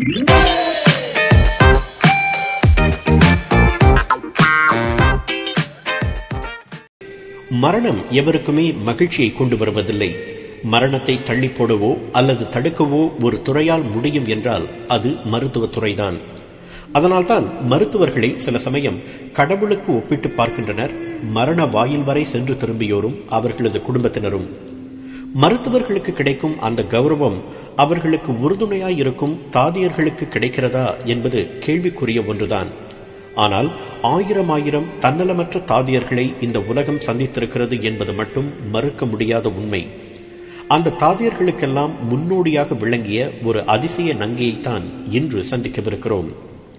மரணம் எவருக்குமே மகிழ்ச்சியை கொண்டு வருவதில்லை மரணத்தை தள்ளி போடவோ அல்லது தடுக்கவோ ஒரு துறையால் முடியும் என்றால் அது மருத்துவத் துறைதான் அதனால்தான் மருத்துவர்களை சில சமயம் கடவுளுக்கு ஒப்பிட்டு பார்க்கின்றனர் மரண வாயில் வரை சென்று திரும்பியோரும் அவர்களது குடும்பத்தினரும் மருத்துவர்களுக்கு கிடைக்கும் அந்த கௌரவம் அவர்களுக்கு உறுதுணையாய் இருக்கும் தாதியர்களுக்கு கிடைக்கிறதா என்பது கேள்விக்குரிய ஒன்றுதான் ஆனால் ஆயிரம் ஆயிரம் தன்னலமற்ற தாதியர்களை இந்த உலகம் சந்தித்திருக்கிறது என்பது மட்டும் மறுக்க முடியாத உண்மை அந்த தாதியர்களுக்கெல்லாம் முன்னோடியாக விளங்கிய ஒரு அதிசய நங்கையைத்தான் இன்று சந்திக்கவிருக்கிறோம்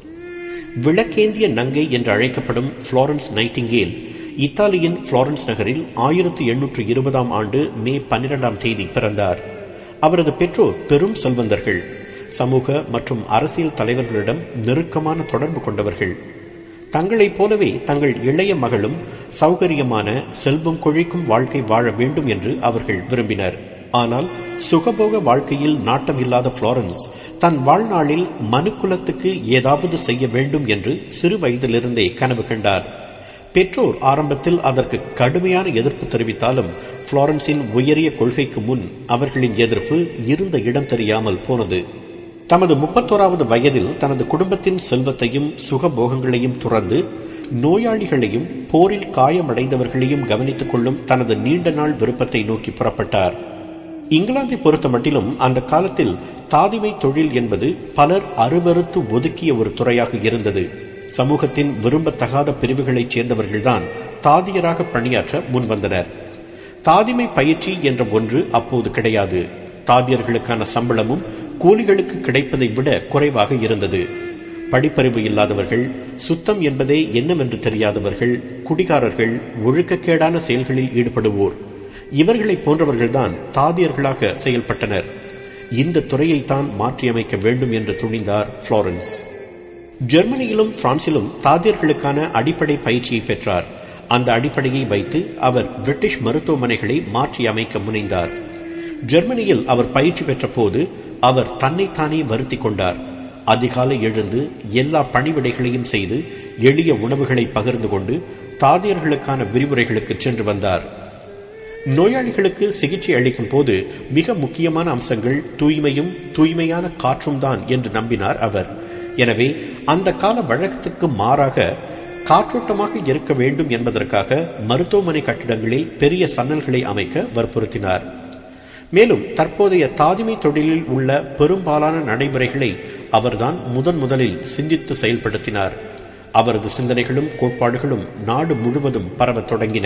விளக்கேந்திய நங்கை என்று அழைக்கப்படும் புளோரன்ஸ் நைட்டிங்கேல் இத்தாலியின் புளோரன்ஸ் நகரில் ஆயிரத்தி எண்ணூற்று இருபதாம் ஆண்டு மே பன்னிரெண்டாம் தேதி பிறந்தார் அவரது பெற்றோர் பெரும் செல்வந்தர்கள் சமூக மற்றும் அரசியல் தலைவர்களிடம் நெருக்கமான தொடர்பு கொண்டவர்கள் தங்களைப் போலவே தங்கள் இளைய மகளும் சௌகரியமான செல்வம் கொழிக்கும் வாழ்க்கை வாழ வேண்டும் என்று அவர்கள் விரும்பினர் ஆனால் சுகபோக வாழ்க்கையில் நாட்டம் இல்லாத புளோரன்ஸ் தன் வாழ்நாளில் மனுக்குலத்துக்கு ஏதாவது செய்ய வேண்டும் என்று சிறு வயதிலிருந்தே கனவு கண்டார் பெற்றோர் ஆரம்பத்தில் அதற்கு கடுமையான எதிர்ப்பு தெரிவித்தாலும் புளோரன்ஸின் உயரிய கொள்கைக்கு முன் அவர்களின் எதிர்ப்பு இருந்த இடம் தெரியாமல் போனது தமது முப்பத்தோராவது வயதில் தனது குடும்பத்தின் செல்வத்தையும் சுகபோகங்களையும் துறந்து நோயாளிகளையும் போரில் காயமடைந்தவர்களையும் கவனித்துக் கொள்ளும் தனது நீண்ட நாள் விருப்பத்தை நோக்கி புறப்பட்டார் இங்கிலாந்தை பொறுத்த மட்டிலும் அந்த காலத்தில் தாதிமை தொழில் என்பது பலர் அருவறுத்து ஒதுக்கிய ஒரு துறையாக இருந்தது சமூகத்தின் விரும்பத்தகாத பிரிவுகளைச் சேர்ந்தவர்கள்தான் தாதியராக பணியாற்ற முன்வந்தனர் தாதிமை பயிற்சி என்ற ஒன்று அப்போது கிடையாது தாதியர்களுக்கான சம்பளமும் கூலிகளுக்கு கிடைப்பதை விட குறைவாக இருந்தது படிப்பறிவு இல்லாதவர்கள் சுத்தம் என்பதே என்னவென்று தெரியாதவர்கள் குடிகாரர்கள் ஒழுக்கக்கேடான செயல்களில் ஈடுபடுவோர் இவர்களை போன்றவர்கள்தான் தாதியர்களாக செயல்பட்டனர் இந்த துறையைத்தான் மாற்றியமைக்க வேண்டும் என்று துணிந்தார் புளோரன்ஸ் ஜெர்மனியிலும் பிரான்சிலும் தாதியர்களுக்கான அடிப்படை பயிற்சியை பெற்றார் அந்த அடிப்படையை வைத்து அவர் பிரிட்டிஷ் மருத்துவமனைகளை மாற்றி அமைக்க முனைந்தார் ஜெர்மனியில் அவர் பயிற்சி பெற்ற போது அவர் தன்னைத்தானே வருத்தி கொண்டார் அதிகாலை எழுந்து எல்லா பணிவிடைகளையும் செய்து எளிய உணவுகளை பகிர்ந்து கொண்டு தாதியர்களுக்கான விரிவுரைகளுக்கு சென்று வந்தார் நோயாளிகளுக்கு சிகிச்சை அளிக்கும் போது மிக முக்கியமான அம்சங்கள் தூய்மையும் தூய்மையான காற்றும் தான் என்று நம்பினார் அவர் எனவே அந்த கால வழக்கத்துக்கு மாறாக காற்றோட்டமாக இருக்க வேண்டும் என்பதற்காக மருத்துவமனை கட்டிடங்களில் பெரிய சன்னல்களை அமைக்க வற்புறுத்தினார் மேலும் தற்போதைய தாதிமை தொழிலில் உள்ள பெரும்பாலான நடைமுறைகளை அவர்தான் முதன் முதலில் சிந்தித்து செயல்படுத்தினார் அவரது சிந்தனைகளும் கோட்பாடுகளும் நாடு முழுவதும் பரவத் தொடங்கின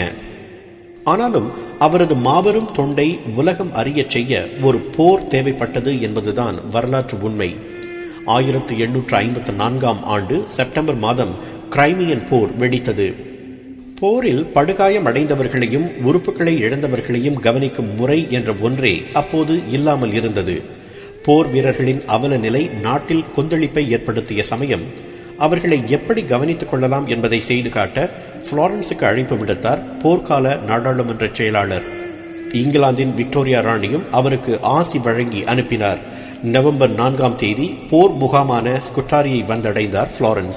ஆனாலும் அவரது மாபெரும் தொண்டை உலகம் அறியச் செய்ய ஒரு போர் தேவைப்பட்டது என்பதுதான் வரலாற்று உண்மை ஆயிரத்தி எண்ணூற்று ஐம்பத்தி நான்காம் ஆண்டு செப்டம்பர் மாதம் கிரைமியன் போர் வெடித்தது போரில் படுகாயம் அடைந்தவர்களையும் உறுப்புகளை இழந்தவர்களையும் கவனிக்கும் முறை என்ற ஒன்றே அப்போது இல்லாமல் இருந்தது போர் வீரர்களின் அவல நிலை நாட்டில் கொந்தளிப்பை ஏற்படுத்திய சமயம் அவர்களை எப்படி கவனித்துக் கொள்ளலாம் என்பதை செய்து காட்ட புளோரன்ஸுக்கு அழைப்பு விடுத்தார் போர்க்கால நாடாளுமன்ற செயலாளர் இங்கிலாந்தின் விக்டோரியா ராணியும் அவருக்கு ஆசி வழங்கி அனுப்பினார் நவம்பர் நான்காம் தேதி போர் முகாமான ஸ்குட்டாரியை வந்தடைந்தார் புளோரன்ஸ்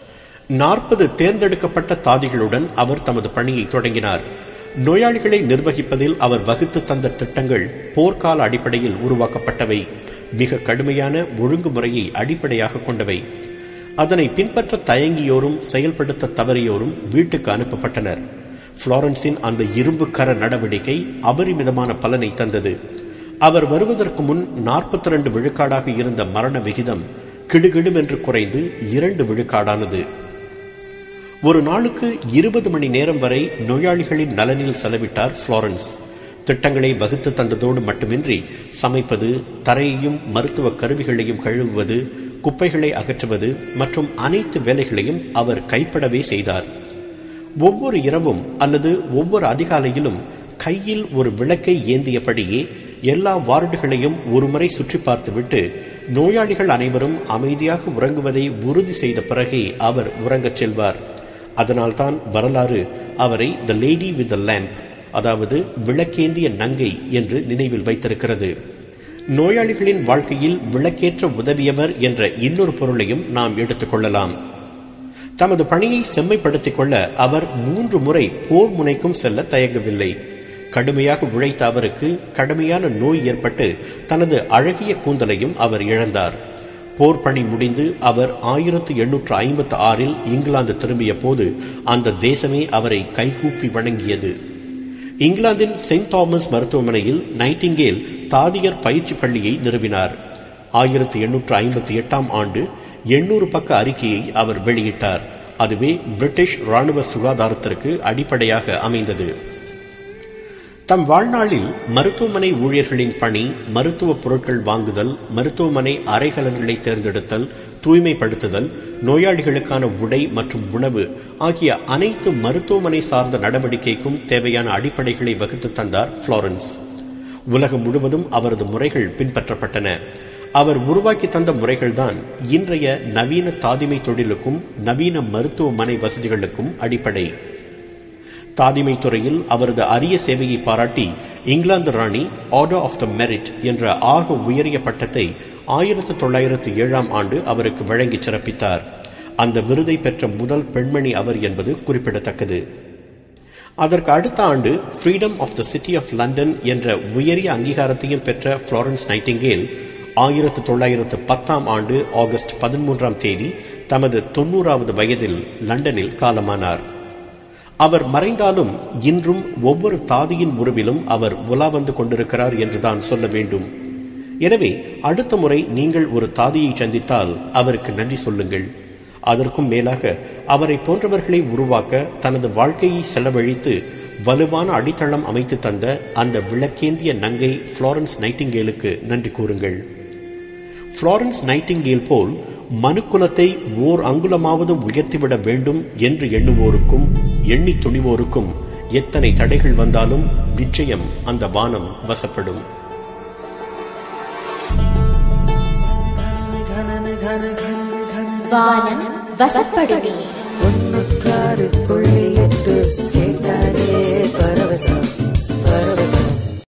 நாற்பது தேர்ந்தெடுக்கப்பட்ட தாதிகளுடன் அவர் தமது பணியை தொடங்கினார் நோயாளிகளை நிர்வகிப்பதில் அவர் வகுத்து தந்த திட்டங்கள் போர்க்கால அடிப்படையில் உருவாக்கப்பட்டவை மிக கடுமையான ஒழுங்குமுறையை அடிப்படையாக கொண்டவை அதனை பின்பற்ற தயங்கியோரும் செயல்படுத்த தவறியோரும் வீட்டுக்கு அனுப்பப்பட்டனர் புளோரன்ஸின் அந்த இரும்பு கர நடவடிக்கை அபரிமிதமான பலனை தந்தது அவர் வருவதற்கு முன் நாற்பத்தி ரெண்டு விழுக்காடாக இருந்த மரண விகிதம் கிடுகிடுவென்று குறைந்து இரண்டு விழுக்காடானது ஒரு நாளுக்கு இருபது மணி நேரம் வரை நோயாளிகளின் நலனில் செலவிட்டார் புளோரன்ஸ் திட்டங்களை வகுத்து தந்ததோடு மட்டுமின்றி சமைப்பது தரையையும் மருத்துவ கருவிகளையும் கழுவுவது குப்பைகளை அகற்றுவது மற்றும் அனைத்து வேலைகளையும் அவர் கைப்படவே செய்தார் ஒவ்வொரு இரவும் அல்லது ஒவ்வொரு அதிகாலையிலும் கையில் ஒரு விளக்கை ஏந்தியபடியே எல்லா வார்டுகளையும் ஒருமுறை சுற்றி பார்த்துவிட்டு நோயாளிகள் அனைவரும் அமைதியாக உறங்குவதை உறுதி செய்த பிறகே அவர் உறங்கச் செல்வார் அதனால்தான் வரலாறு அவரை the lady with the lamp அதாவது விளக்கேந்திய நங்கை என்று நினைவில் வைத்திருக்கிறது நோயாளிகளின் வாழ்க்கையில் விளக்கேற்ற உதவியவர் என்ற இன்னொரு பொருளையும் நாம் எடுத்துக்கொள்ளலாம் தமது பணியை செம்மைப்படுத்திக் கொள்ள அவர் மூன்று முறை போர் முனைக்கும் செல்ல தயங்கவில்லை கடுமையாக உழைத்த அவருக்கு கடுமையான நோய் ஏற்பட்டு தனது அழகிய கூந்தலையும் அவர் இழந்தார் போர் பணி முடிந்து அவர் ஆயிரத்து எண்ணூற்று ஐம்பத்தி ஆறில் இங்கிலாந்து திரும்பிய போது அந்த தேசமே அவரை கைகூப்பி வணங்கியது இங்கிலாந்தின் செயின்ட் தாமஸ் மருத்துவமனையில் நைட்டிங்கேல் தாதியர் பயிற்சி பள்ளியை நிறுவினார் ஆயிரத்தி எண்ணூற்று ஐம்பத்தி எட்டாம் ஆண்டு எண்ணூறு பக்க அறிக்கையை அவர் வெளியிட்டார் அதுவே பிரிட்டிஷ் ராணுவ சுகாதாரத்திற்கு அடிப்படையாக அமைந்தது தம் வாழ்நாளில் மருத்துவமனை ஊழியர்களின் பணி மருத்துவ பொருட்கள் வாங்குதல் மருத்துவமனை அறைகலன்களை தேர்ந்தெடுத்தல் தூய்மைப்படுத்துதல் நோயாளிகளுக்கான உடை மற்றும் உணவு ஆகிய அனைத்து மருத்துவமனை சார்ந்த நடவடிக்கைக்கும் தேவையான அடிப்படைகளை வகுத்து தந்தார் புளோரன்ஸ் உலகம் முழுவதும் அவரது முறைகள் பின்பற்றப்பட்டன அவர் உருவாக்கி தந்த முறைகள்தான் இன்றைய நவீன தாதிமை தொழிலுக்கும் நவீன மருத்துவமனை வசதிகளுக்கும் அடிப்படை தாதிமை துறையில் அவரது அரிய சேவையை பாராட்டி இங்கிலாந்து ராணி ஆர்டர் ஆஃப் த மெரிட் என்ற ஆக உயரிய பட்டத்தை ஆயிரத்து தொள்ளாயிரத்து ஏழாம் ஆண்டு அவருக்கு வழங்கி சிறப்பித்தார் அந்த விருதை பெற்ற முதல் பெண்மணி அவர் என்பது குறிப்பிடத்தக்கது அதற்கு அடுத்த ஆண்டு freedom of the city of London என்ற உயரிய அங்கீகாரத்தையும் பெற்ற புளோரன்ஸ் நைட்டிங்கேல் ஆயிரத்து தொள்ளாயிரத்து பத்தாம் ஆண்டு ஆகஸ்ட் பதிமூன்றாம் தேதி தமது தொன்னூறாவது வயதில் லண்டனில் காலமானார் அவர் மறைந்தாலும் இன்றும் ஒவ்வொரு தாதியின் உருவிலும் அவர் உலா வந்து கொண்டிருக்கிறார் என்றுதான் சொல்ல வேண்டும் எனவே அடுத்த முறை நீங்கள் ஒரு தாதியை சந்தித்தால் அவருக்கு நன்றி சொல்லுங்கள் அதற்கும் மேலாக அவரை போன்றவர்களை உருவாக்க தனது வாழ்க்கையை செலவழித்து வலுவான அடித்தளம் அமைத்து தந்த அந்த விளக்கேந்திய நங்கை புளோரன்ஸ் நைட்டிங்கேலுக்கு நன்றி கூறுங்கள் புளோரன்ஸ் நைட்டிங்கேல் போல் மனுக்குலத்தை ஓர் அங்குலமாவது உயர்த்திவிட வேண்டும் என்று எண்ணுவோருக்கும் எண்ணி துணிவோருக்கும் எத்தனை தடைகள் வந்தாலும் நிச்சயம் அந்த வானம் வசப்படும் வானம் வசப்படுமே தொண்ணூற்றாறு புள்ளி எட்டு கேட்டாலே பரவசம்